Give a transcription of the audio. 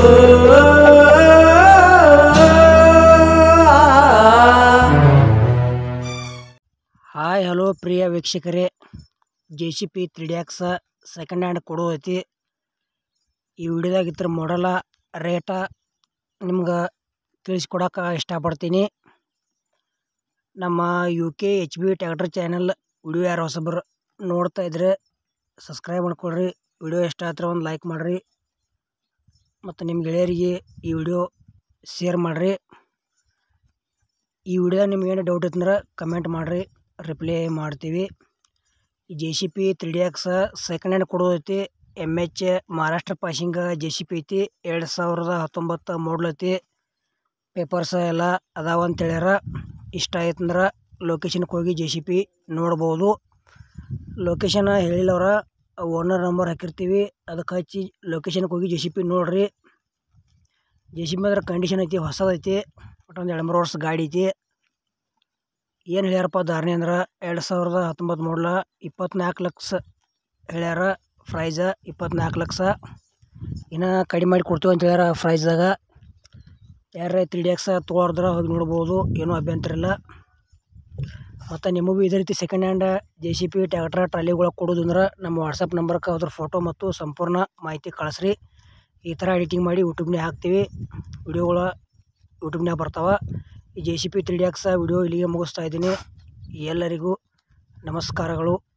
hi hello ಪ್ರಿಯ ವೀಕ್ಷಕರೇ J C B three DX second hand ಕೊಡೋದೈತಿ ಈ ವಿಡಿಯೋದಾಗ ಇದ್ರ ಮಾಡಲ ರೇಟ ನಿಮ್ಗೆ ತಿಳಿಸ್ಕೊಡಕ್ಕೆ ಇಷ್ಟಪಡ್ತೀನಿ ನಮ್ಮ U K H B tractor channel video ಯಾರು ಹೊಸಬ್ರು ನೋಡ್ತಾ ಇದ್ರೆ ಸಬ್ಸ್ಕ್ರೈಬ್ ಮಾಡ್ಕೊಳ್ರಿ ವಿಡಿಯೋ ಇಷ್ಟ ಆದ್ರೆ ಒಂದು ಲೈಕ್ ಮಾಡಿರಿ ಮತ್ತು ನಿಮ್ಮ ಗೆಳೆಯರಿಗೆ ಈ ವಿಡಿಯೋ ಶೇರ್ ಮಾಡಿರಿ ಈ ವಿಡಿಯೋದಾಗ ನಿಮ್ಗೆ ಏನು ಡೌಟ್ ಇತ್ತಂದ್ರೆ ಕಮೆಂಟ್ ಮಾಡಿರಿ ರಿಪ್ಲೈ ಮಾಡ್ತೀವಿ ಈ J C B three D X second hand ಕೊಡೋದೈತಿ ಎಮ್ ಎಚ್ ಮಹಾರಾಷ್ಟ್ರ ಪಾಸಿಂಗ ಜೆ ಸಿ ಪಿ ಐತಿ ಎರಡು ಸಾವಿರದ ಹತ್ತೊಂಬತ್ತು ಮಾಡಲ್ ಐತಿ ಪೇಪರ್ಸ್ ಎಲ್ಲ ಅದಾವ ಅಂತ ಹೇಳ್ಯಾರ ಇಷ್ಟ ಆಯ್ತಂದ್ರೆ ಲೊಕೇಶನ್ಗೆ ಹೋಗಿ ಜೆ ಸಿ ಪಿ ನೋಡ್ಬೋದು ಲೊಕೇಶನ್ ಹೇಳಿಲ್ಲ ಅವ್ರ ಓನರ್ ನಂಬರ್ ಹಾಕಿರ್ತೀವಿ ಅದಕ್ಕೆ ಹಚ್ಚಿ ಲೊಕೇಶನ್ಗೆ ಹೋಗಿ ಜೆ ಸಿ ಪಿ ನೋಡ್ರಿ ಜೆ ಸಿ ಪಿ ಅದ್ರ ಕಂಡೀಷನ್ ಐತಿ ಹೊಸದೈತಿ ಒಟ್ಟು ಒಂದು ಎರಡು ಮೂರು ವರ್ಷ ಗಾಡಿ ಐತಿ ಏನು ಹೇಳ್ಯಾರಪ್ಪ ಧಾರಣೆ ಅಂದ್ರೆ ಎರಡು ಸಾವಿರದ ಹತ್ತೊಂಬತ್ತು ಮಾಡಲ ಇಪ್ಪತ್ನಾಲ್ಕು ಲಕ್ಷ ಹೇಳ್ಯಾರ ಪ್ರೈಸ ಇಪ್ಪತ್ನಾಲ್ಕು ಲಕ್ಷ ಇನ್ನು ಕಡಿಮೆ ಮಾಡಿ ಕೊಡ್ತೀವಿ ಅಂತ ಹೇಳ್ಯಾರ ಪ್ರೈಸ್ದಾಗ ಯಾರೇ ತ್ರೀ ಡಿ ಎಕ್ಸ್ ತೊಗೊಳ್ದ್ರೆ ಹೋಗಿ ನೋಡ್ಬೋದು ಏನೂ ಅಭ್ಯಂತರ ಇಲ್ಲ ಮತ್ತು ನಿಮಗೂ ಇದೇ ರೀತಿ second hand J C B ಟ್ಯಾಕ್ಟ್ರ ಟ್ರಾಲಿಗಳ ಕೊಡೋದು ಅಂದ್ರೆ ನಮ್ಮ ವಾಟ್ಸಪ್ ನಂಬರ್ಗೆ ಅದ್ರ ಫೋಟೋ ಮತ್ತು ಸಂಪೂರ್ಣ ಮಾಹಿತಿ ಕಳಿಸ್ರಿ ಈ ಥರ ಎಡಿಟಿಂಗ್ ಮಾಡಿ ಯೂಟ್ಯೂಬ್ನಾಗ ಹಾಕ್ತೀವಿ ವಿಡಿಯೋಗಳ ಯೂಟ್ಯೂಬ್ನಾಗ ಬರ್ತಾವೆ ಈ J C B three D X video ಇಲ್ಲಿಗೆ ಮುಗಿಸ್ತಾ ಇದ್ದೀನಿ ಎಲ್ಲರಿಗೂ ನಮಸ್ಕಾರಗಳು